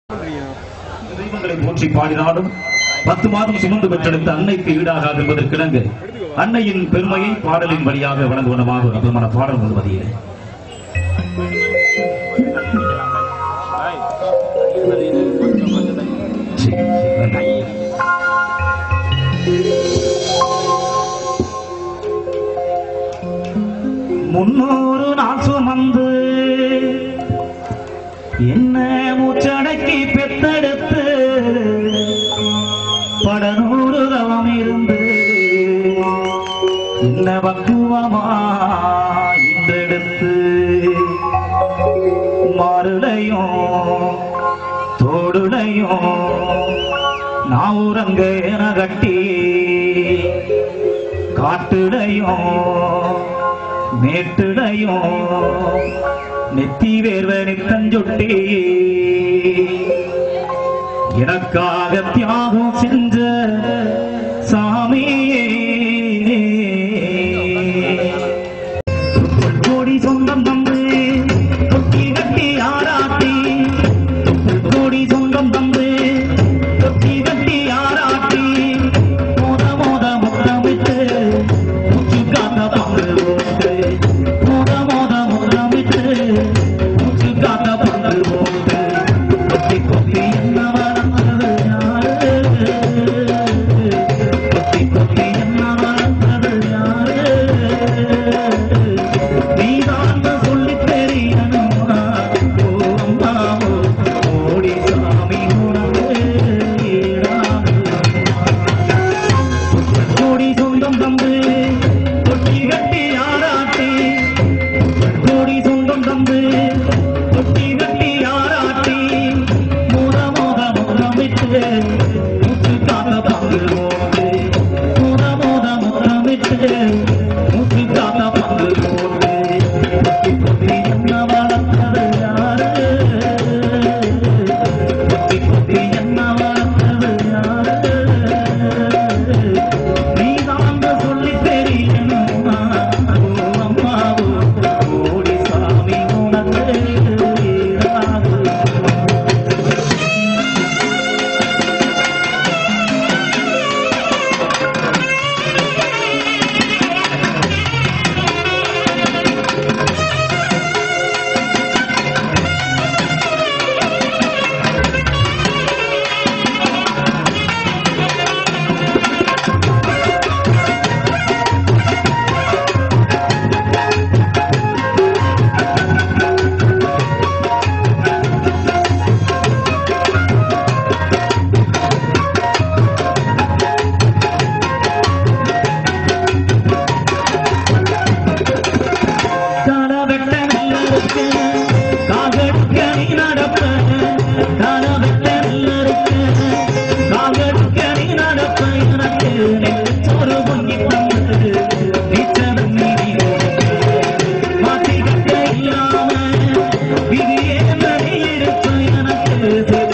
தெய்வங்களை போற்றி பாடினாலும் பத்து மாதம் சுமந்து பெற்றெடுத்த அன்னைக்கு ஈடாகாது என்பதற்கிணங்க அன்னையின் பெருமையை பாடலின் வழியாக வழங்குவனமாக ஒரு அற்புதமான பாடல் முழுவதிலே சரி, நன்றி. முன்னூறு நாள் சுமந்து என்ன மூச்சடக்கி பெத்தெடுத்து படநூறு தவம் இருந்து என்ன பக்குவமா இன்றெடுத்து மாறுலையும் தோடுலையும் நான் உறங்க என கட்டி காட்டுடையும் மேட்டுடையும் நெத்தி வேர்வ நித்தஞ்சொட்டி எனக்காக தியாகம் செஞ்ச சாமியே கோடி சொந்தம் தந்து தொட்டி கட்டி ஆராட்டி கோடி சொந்தம் தந்து தொட்டி கட்டி ஆராட்டி மோத மோத முத்தமிட்டு மூச்சு காத்த பங்கு போட்டு மோத மோத முத்தமிட்டு மூச்சு காத்த பங்கு போட்டு கொத்தி கொத்தி என்ன வளர்ந்தது யாரு கொத்தி கொத்தி என்ன வளர்ந்தது யாரு நீதான் சொல்லித் தெரியணுமா ஓ அம்மாவோ ஓடி சாமி உனக்கு ஈடாகுமா கோடி சொந்தம் தந்து தொட்டி கட்டி ஆராட்டி கோடி சொந்தம் தந்து தொட்டி கட்டி ஆராட்டி மோத மோத முத்தமிட்டு முத்து காக்க பங்கு போட்டு மோத மோத முத்தமிட்டு முத்து காக்க பங்கு போட்டு கொத்தி கொத்தி என்ன வளர்த்தது யாரு கொத்தி கொத்தி என்ன வளர்த்தது யாரு நீதாங்க சொல்லி தெரியணுமா ஓ அம்மாவோ ஓடி சாமி உனக்கு ஈடாகுமா? காலவெட்ட நல்லருக்கு காகடிக்க நீ நடப்ப காலவெட்ட நல்லருக்கு காகடிக்க நீ நடப்ப எனக்கு நெச்சோறு பொங்கி தந்தது நீச்சலும் நீ மாற்றி கட்ட இல்லாம விதியே மணி இருப்ப எனக்கு